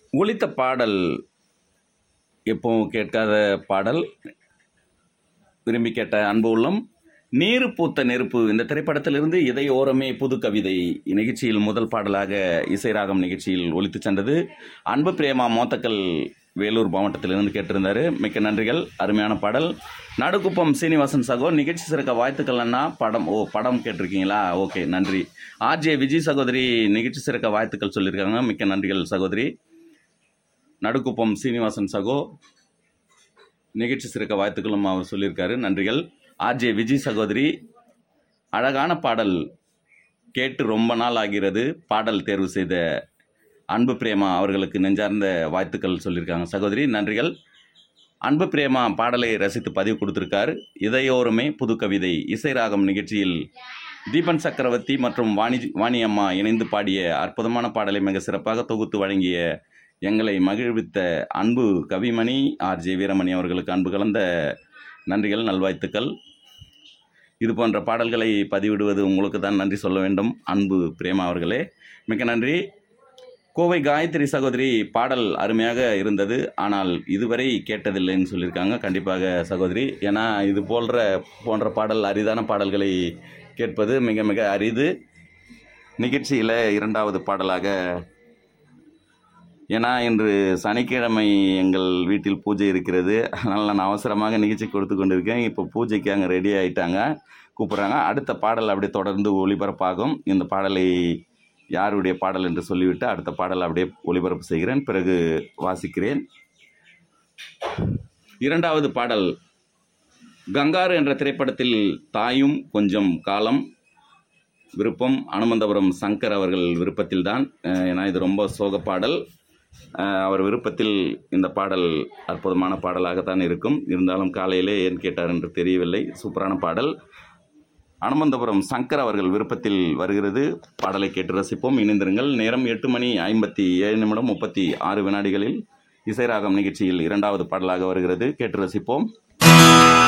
ஒலித்த பாடல் எப்பவும் கேட்காத பாடல் விரும்பி கேட்ட அன்பு உள்ளம் நீரு பூத்த நெருப்பு இந்த திரைப்படத்திலிருந்து இதயோரமே புது கவிதை நிகழ்ச்சியில் முதல் பாடலாக இசைராகம் நிகழ்ச்சியில் ஒலித்து சென்றது அன்பு பிரேமா மோத்தக்கல் வேலூர் மாவட்டத்திலிருந்து கேட்டிருந்தாரு மிக்க நன்றிகள் அருமையான பாடல் நடுக்குப்பம் சீனிவாசன் சகோ நிகழ்ச்சி சிறக்க வாழ்த்துக்கள் அண்ணா படம் ஓ படம் கேட்டிருக்கீங்களா ஓகே நன்றி ஆர்ஜே விஜய் சகோதரி நிகழ்ச்சி சிறக்க வாழ்த்துக்கள் சொல்லியிருக்காங்க மிக்க நன்றிகள் சகோதரி நடுக்குப்பம் சீனிவாசன் சகோ நிகழ்ச்சி சிறக்க வாழ்த்துக்களும் அவர் சொல்லியிருக்காரு நன்றிகள் ஆர்ஜே விஜய் சகோதரி அழகான பாடல் கேட்டு ரொம்ப நாள் ஆகிறது பாடல் தேர்வு செய்த அன்பு பிரேமா அவர்களுக்கு நெஞ்சார்ந்த வாழ்த்துக்கள் சொல்லியிருக்காங்க சகோதரி நன்றிகள் அன்பு பிரேமா பாடலை ரசித்து பதிவு கொடுத்திருக்காரு இதையோருமே புது கவிதை இசை ராகம் நிகழ்ச்சியில் தீபன் சக்கரவர்த்தி மற்றும் வாணி வாணி அம்மா இணைந்து பாடிய அற்புதமான பாடலை மிக சிறப்பாக தொகுத்து வழங்கிய எங்களை மகிழ்வித்த அன்பு கவிமணி ஆர் ஜே வீரமணி அவர்களுக்கு அன்பு கலந்த நன்றிகள் நல்வாழ்த்துக்கள் இது போன்ற பாடல்களை பதிவிடுவது உங்களுக்கு தான் நன்றி சொல்ல வேண்டும் அன்பு பிரேமா அவர்களே மிக்க நன்றி கோவை காயத்ரி சகோதரி பாடல் அருமையாக இருந்தது ஆனால் இதுவரை கேட்டதில்லைன்னு சொல்லியிருக்காங்க கண்டிப்பாக சகோதரி ஏன்னா இது போன்ற போன்ற பாடல் அரிதான பாடல்களை கேட்பது மிக மிக அரிது நிகழ்ச்சியில் இரண்டாவது பாடலாக ஏன்னா இன்று சனிக்கிழமை எங்கள் வீட்டில் பூஜை இருக்கிறது அதனால் நான் அவசரமாக நிகழ்ச்சி கொடுத்து கொண்டிருக்கேன் இப்போ பூஜைக்கு அங்கே ரெடி ஆகிட்டாங்க கூப்பிட்றாங்க அடுத்த பாடல் அப்படியே தொடர்ந்து ஒளிபரப்பாகும் இந்த பாடலை யாருடைய பாடல் என்று சொல்லிவிட்டு அடுத்த பாடல் அப்படியே ஒளிபரப்பு செய்கிறேன் பிறகு வாசிக்கிறேன் இரண்டாவது பாடல் கங்காரு என்ற திரைப்படத்தில் தாயும் கொஞ்சம் காலம் விருப்பம் அனுமந்தபுரம் சங்கர் அவர்கள் விருப்பத்தில்தான் அஹ், ஏன்னா இது ரொம்ப சோக பாடல் அஹ், அவர் விருப்பத்தில் இந்த பாடல் அற்புதமான பாடலாகத்தான் இருக்கும் இருந்தாலும் காலையிலே ஏன் கேட்டார் என்று தெரியவில்லை சூப்பரான பாடல் அனுமந்தபுரம் சங்கர் அவர்கள் விருப்பத்தில் வருகிறது பாடலை கேட்டு ரசிப்போம் இணைந்திருங்கள் நேரம் எட்டு மணி ஐம்பத்தி ஏழு நிமிடம் முப்பத்தி ஆறு வினாடிகளில் இசைராகம் நிகழ்ச்சியில் இரண்டாவது பாடலாக வருகிறது கேட்டு ரசிப்போம்